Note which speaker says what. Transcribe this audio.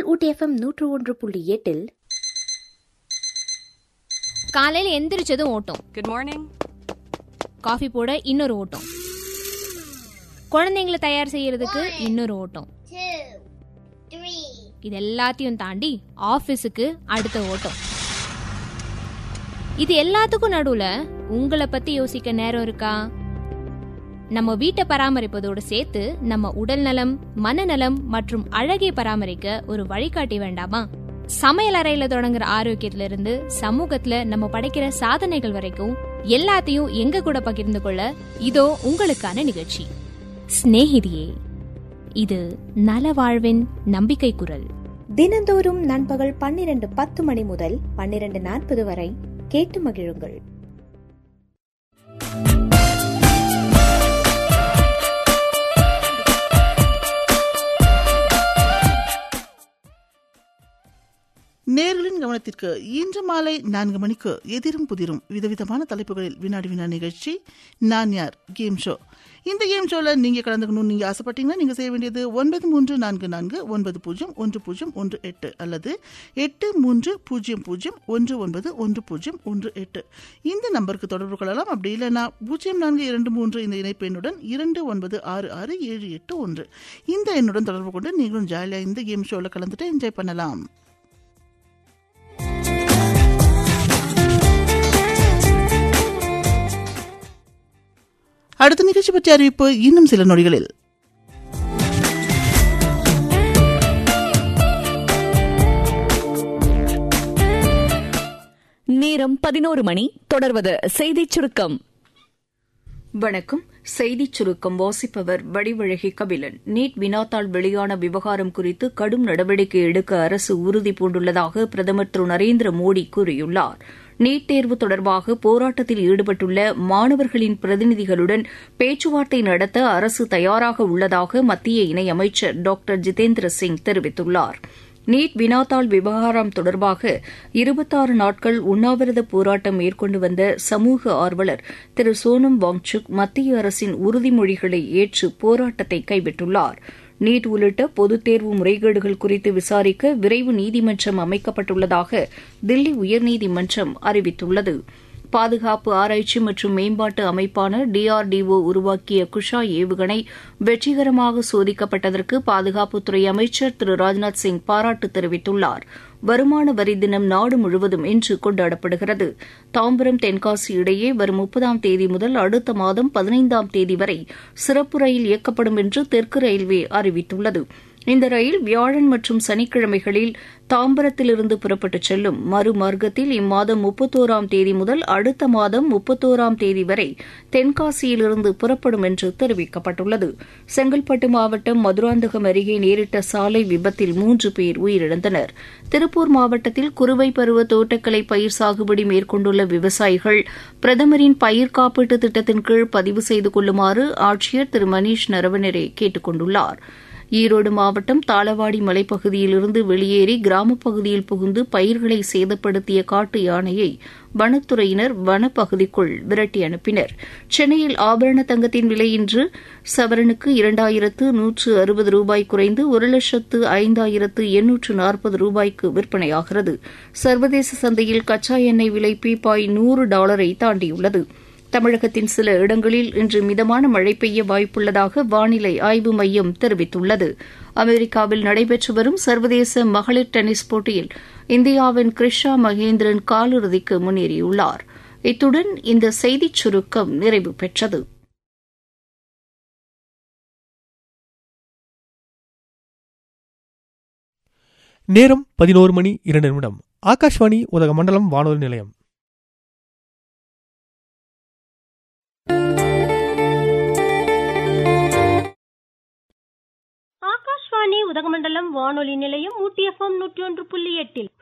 Speaker 1: ஊட்டி FM நூற்று ஒன்று புள்ளி எட்டில்
Speaker 2: காலையில எந்திரிச்சதும் ஓட்டம்
Speaker 3: Good morning.
Speaker 2: காஃபி போட இன்னொரு ஓட்டம் குழந்தைங்களை தயார் செய்யறதுக்கு இன்னொரு ஓட்டம் இது எல்லாத்தையும் தாண்டி ஆபீஸுக்கு அடுத்த ஓட்டம் இது எல்லாத்துக்கும் நடுவுல உங்களை பத்தி யோசிக்க நேரம் இருக்கா நம்ம வீட்டை பராமரிப்பதோடு சேர்த்து நம்ம உடல் நலம் மனநலம் மற்றும் அழகை பராமரிக்க ஒரு வழிகாட்டி வேண்டாமா சமையல் அறையில தொடங்குற ஆரோக்கியத்துல இருந்து சமூகத்துல நம்ம படைக்கிற சாதனைகள் வரைக்கும் எல்லாத்தையும் எங்க கூட பகிர்ந்து கொள்ள இதோ உங்களுக்கான நிகழ்ச்சி சிநேகிதியே இது நல வாழ்வின் நம்பிக்கை குரல்
Speaker 1: தினந்தோறும் நண்பகல் பன்னிரண்டு பத்து மணி முதல் பன்னிரண்டு நாற்பது வரை கேட்டு மகிழுங்கள்
Speaker 4: நேர்களின் கவனத்திற்கு இன்று மாலை நான்கு மணிக்கு எதிரும் புதிரும் விதவிதமான தலைப்புகளில் வினாடி வினா நிகழ்ச்சி நான் யார் கேம் ஷோ இந்த கேம் ஷோல நீங்க கலந்துக்கணும்னு நீங்க ஆசைப்பட்டீங்கன்னா நீங்க செய்ய வேண்டியது ஒன்பது மூன்று நான்கு நான்கு ஒன்பது பூஜ்ஜியம் ஒன்று பூஜ்ஜியம் ஒன்று எட்டு அல்லது எட்டு மூன்று பூஜ்ஜியம் பூஜ்ஜியம் ஒன்று ஒன்பது ஒன்று பூஜ்ஜியம் ஒன்று எட்டு இந்த நம்பருக்கு தொடர்பு கொள்ளலாம் அப்படி இல்லைன்னா பூஜ்ஜியம் நான்கு இரண்டு மூன்று இந்த இணைப்பு எண்ணுடன் இரண்டு ஒன்பது ஆறு ஆறு ஏழு எட்டு ஒன்று இந்த எண்ணுடன் தொடர்பு கொண்டு நீங்களும் ஜாலியாக இந்த கேம் ஷோவில் கலந்துட்டு என்ஜாய் பண்ணலாம் அடுத்த நிகழ்ச்சி பற்றிய அறிவிப்பு இன்னும் சில நொடிகளில்
Speaker 5: நேரம் பதினோரு மணி தொடர்வது செய்திச் சுருக்கம்
Speaker 6: வணக்கம் செய்திச் சுருக்கம் வாசிப்பவர் வடிவழகி கபிலன் நீட் வினாத்தாள் வெளியான விவகாரம் குறித்து கடும் நடவடிக்கை எடுக்க அரசு உறுதி பூண்டுள்ளதாக பிரதமர் திரு நரேந்திர மோடி கூறியுள்ளார் நீட் தேர்வு தொடர்பாக போராட்டத்தில் ஈடுபட்டுள்ள மாணவர்களின் பிரதிநிதிகளுடன் பேச்சுவார்த்தை நடத்த அரசு தயாராக உள்ளதாக மத்திய இணையமைச்சர் டாக்டர் ஜிதேந்திர சிங் தெரிவித்துள்ளார் நீட் வினாத்தாள் விவகாரம் தொடர்பாக இருபத்தாறு நாட்கள் உண்ணாவிரத போராட்டம் மேற்கொண்டு வந்த சமூக ஆர்வலர் திரு சோனம் வாங்சுக் மத்திய அரசின் உறுதிமொழிகளை ஏற்று போராட்டத்தை கைவிட்டுள்ளார் நீட் உள்ளிட்ட பொதுத் தேர்வு முறைகேடுகள் குறித்து விசாரிக்க விரைவு நீதிமன்றம் அமைக்கப்பட்டுள்ளதாக தில்லி உயர்நீதிமன்றம் அறிவித்துள்ளது பாதுகாப்பு ஆராய்ச்சி மற்றும் மேம்பாட்டு அமைப்பான டிஆர்டிஓ உருவாக்கிய குஷா ஏவுகணை வெற்றிகரமாக சோதிக்கப்பட்டதற்கு பாதுகாப்புத்துறை அமைச்சர் திரு ராஜ்நாத் சிங் பாராட்டு தெரிவித்துள்ளார் வருமான வரி தினம் நாடு முழுவதும் இன்று கொண்டாடப்படுகிறது தாம்பரம் தென்காசி இடையே வரும் முப்பதாம் தேதி முதல் அடுத்த மாதம் பதினைந்தாம் தேதி வரை சிறப்பு ரயில் இயக்கப்படும் என்று தெற்கு ரயில்வே அறிவித்துள்ளது இந்த ரயில் வியாழன் மற்றும் சனிக்கிழமைகளில் தாம்பரத்திலிருந்து புறப்பட்டுச் செல்லும் மறுமார்க்கத்தில் இம்மாதம் முப்பத்தோராம் தேதி முதல் அடுத்த மாதம் முப்பத்தோராம் தேதி வரை தென்காசியிலிருந்து புறப்படும் என்று தெரிவிக்கப்பட்டுள்ளது செங்கல்பட்டு மாவட்டம் மதுராந்தகம் அருகே நேரிட்ட சாலை விபத்தில் மூன்று பேர் உயிரிழந்தனர் திருப்பூர் மாவட்டத்தில் குறுவை பருவ தோட்டக்கலை பயிர் சாகுபடி மேற்கொண்டுள்ள விவசாயிகள் பிரதமரின் பயிர் காப்பீட்டு திட்டத்தின் கீழ் பதிவு செய்து கொள்ளுமாறு ஆட்சியர் திரு மணீஷ் நரவனரே கேட்டுக் கொண்டுள்ளாா் ஈரோடு மாவட்டம் தாளவாடி மலைப்பகுதியிலிருந்து வெளியேறி கிராமப் பகுதியில் புகுந்து பயிர்களை சேதப்படுத்திய காட்டு யானையை வனத்துறையினர் வனப்பகுதிக்குள் விரட்டி அனுப்பினர் சென்னையில் ஆபரண தங்கத்தின் விலை இன்று சவரனுக்கு இரண்டாயிரத்து நூற்று அறுபது ரூபாய் குறைந்து ஒரு லட்சத்து ஐந்தாயிரத்து எண்ணூற்று நாற்பது ரூபாய்க்கு விற்பனையாகிறது சர்வதேச சந்தையில் கச்சா எண்ணெய் விலை பீப்பாய் நூறு டாலரை தாண்டியுள்ளது தமிழகத்தின் சில இடங்களில் இன்று மிதமான மழை பெய்ய வாய்ப்புள்ளதாக வானிலை ஆய்வு மையம் தெரிவித்துள்ளது அமெரிக்காவில் நடைபெற்று வரும் சர்வதேச மகளிர் டென்னிஸ் போட்டியில் இந்தியாவின் கிருஷா மகேந்திரன் காலிறுதிக்கு முன்னேறியுள்ளார் இத்துடன் இந்த செய்திச் சுருக்கம் நிறைவு பெற்றது
Speaker 7: நேரம் பதினோரு மணி இரண்டு நிமிடம் ஆகாஷ்வாணி உதகமண்டலம் வானொலி நிலையம்
Speaker 8: ஆகாஷ்வாணி உதகமண்டலம் வானொலி நிலையம் ஊட்டி எஃப்எம் நூற்றி ஒன்று புள்ளி எட்டில்